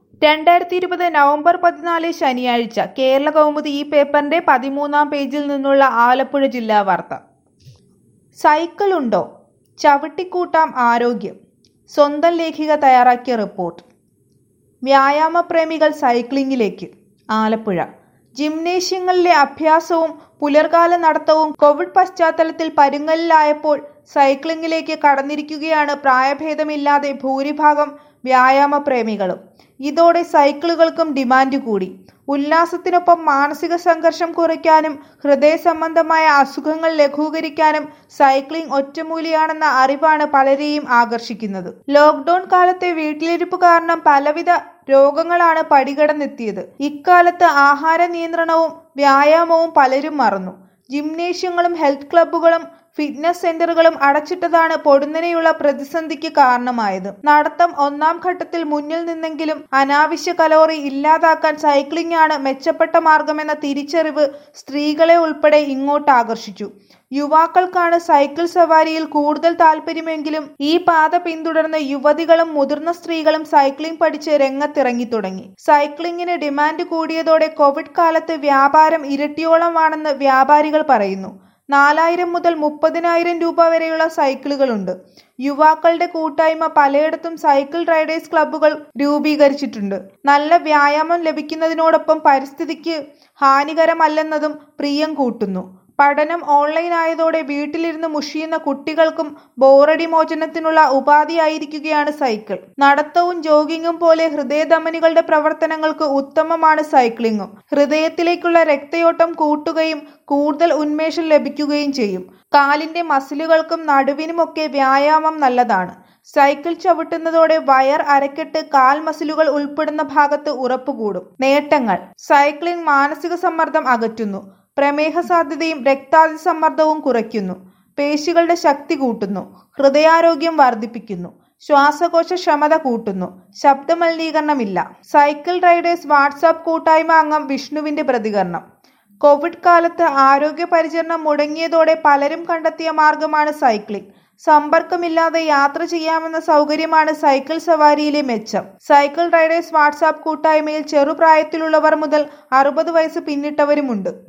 രണ്ടായിരത്തി ഇരുപത് നവംബർ പതിനാല് ശനിയാഴ്ച കേരള കൗമുദി ഈ പേപ്പറിന്റെ പതിമൂന്നാം പേജിൽ നിന്നുള്ള ആലപ്പുഴ ജില്ലാ വാർത്ത സൈക്കിൾ ഉണ്ടോ ചവിട്ടിക്കൂട്ടാം ആരോഗ്യം സ്വന്തം ലേഖിക തയ്യാറാക്കിയ റിപ്പോർട്ട് വ്യായാമപ്രേമികൾ സൈക്ലിങ്ങിലേക്ക് ആലപ്പുഴ ജിംനേഷ്യങ്ങളിലെ അഭ്യാസവും പുലർകാല നടത്തവും കോവിഡ് പശ്ചാത്തലത്തിൽ പരുങ്ങലിലായപ്പോൾ സൈക്ലിങ്ങിലേക്ക് കടന്നിരിക്കുകയാണ് പ്രായഭേദമില്ലാതെ ഭൂരിഭാഗം വ്യായാമപ്രേമികളും ഇതോടെ സൈക്കിളുകൾക്കും ഡിമാൻഡ് കൂടി ഉല്ലാസത്തിനൊപ്പം മാനസിക സംഘർഷം കുറയ്ക്കാനും ഹൃദയ സംബന്ധമായ അസുഖങ്ങൾ ലഘൂകരിക്കാനും സൈക്ലിംഗ് ഒറ്റമൂലിയാണെന്ന അറിവാണ് പലരെയും ആകർഷിക്കുന്നത് ലോക്ക്ഡൌൺ കാലത്തെ വീട്ടിലിരിപ്പ് കാരണം പലവിധ രോഗങ്ങളാണ് പടികടന്നെത്തിയത് ഇക്കാലത്ത് ആഹാര നിയന്ത്രണവും വ്യായാമവും പലരും മറന്നു ജിംനേഷ്യങ്ങളും ഹെൽത്ത് ക്ലബ്ബുകളും ഫിറ്റ്നസ് സെന്ററുകളും അടച്ചിട്ടതാണ് പൊടുന്നനെയുള്ള പ്രതിസന്ധിക്ക് കാരണമായത് നടത്തം ഒന്നാം ഘട്ടത്തിൽ മുന്നിൽ നിന്നെങ്കിലും അനാവശ്യ കലോറി ഇല്ലാതാക്കാൻ സൈക്ലിംഗ് ആണ് മെച്ചപ്പെട്ട മാർഗമെന്ന തിരിച്ചറിവ് സ്ത്രീകളെ ഉൾപ്പെടെ ഇങ്ങോട്ട് ആകർഷിച്ചു യുവാക്കൾക്കാണ് സൈക്കിൾ സവാരിയിൽ കൂടുതൽ താല്പര്യമെങ്കിലും ഈ പാത പിന്തുടർന്ന് യുവതികളും മുതിർന്ന സ്ത്രീകളും സൈക്ലിംഗ് പഠിച്ച് രംഗത്തിറങ്ങി തുടങ്ങി സൈക്ലിംഗിന് ഡിമാൻഡ് കൂടിയതോടെ കോവിഡ് കാലത്ത് വ്യാപാരം ഇരട്ടിയോളമാണെന്ന് വ്യാപാരികൾ പറയുന്നു നാലായിരം മുതൽ മുപ്പതിനായിരം രൂപ വരെയുള്ള സൈക്കിളുകളുണ്ട് യുവാക്കളുടെ കൂട്ടായ്മ പലയിടത്തും സൈക്കിൾ റൈഡേഴ്സ് ക്ലബ്ബുകൾ രൂപീകരിച്ചിട്ടുണ്ട് നല്ല വ്യായാമം ലഭിക്കുന്നതിനോടൊപ്പം പരിസ്ഥിതിക്ക് ഹാനികരമല്ലെന്നതും പ്രിയം കൂട്ടുന്നു പഠനം ഓൺലൈൻ ആയതോടെ വീട്ടിലിരുന്ന് മുഷിയുന്ന കുട്ടികൾക്കും ബോറടി മോചനത്തിനുള്ള ഉപാധിയായിരിക്കുകയാണ് സൈക്കിൾ നടത്തവും ജോഗിങ്ങും പോലെ ഹൃദയധമനികളുടെ പ്രവർത്തനങ്ങൾക്ക് ഉത്തമമാണ് സൈക്ലിങ്ങും ഹൃദയത്തിലേക്കുള്ള രക്തയോട്ടം കൂട്ടുകയും കൂടുതൽ ഉന്മേഷം ലഭിക്കുകയും ചെയ്യും കാലിന്റെ മസിലുകൾക്കും നടുവിനുമൊക്കെ വ്യായാമം നല്ലതാണ് സൈക്കിൾ ചവിട്ടുന്നതോടെ വയർ അരക്കെട്ട് കാൽ മസിലുകൾ ഉൾപ്പെടുന്ന ഭാഗത്ത് ഉറപ്പുകൂടും നേട്ടങ്ങൾ സൈക്ലിംഗ് മാനസിക സമ്മർദ്ദം അകറ്റുന്നു പ്രമേഹ സാധ്യതയും രക്താതിസമ്മർദ്ദവും കുറയ്ക്കുന്നു പേശികളുടെ ശക്തി കൂട്ടുന്നു ഹൃദയാരോഗ്യം വർദ്ധിപ്പിക്കുന്നു ശ്വാസകോശ ക്ഷമത കൂട്ടുന്നു ശബ്ദമലിനീകരണമില്ല സൈക്കിൾ റൈഡേഴ്സ് വാട്സാപ്പ് കൂട്ടായ്മ അംഗം വിഷ്ണുവിന്റെ പ്രതികരണം കോവിഡ് കാലത്ത് ആരോഗ്യ പരിചരണം മുടങ്ങിയതോടെ പലരും കണ്ടെത്തിയ മാർഗമാണ് സൈക്ലിംഗ് സമ്പർക്കമില്ലാതെ യാത്ര ചെയ്യാമെന്ന സൗകര്യമാണ് സൈക്കിൾ സവാരിയിലെ മെച്ചം സൈക്കിൾ റൈഡേഴ്സ് വാട്സാപ്പ് കൂട്ടായ്മയിൽ ചെറുപ്രായത്തിലുള്ളവർ മുതൽ അറുപത് വയസ്സ് പിന്നിട്ടവരുമുണ്ട്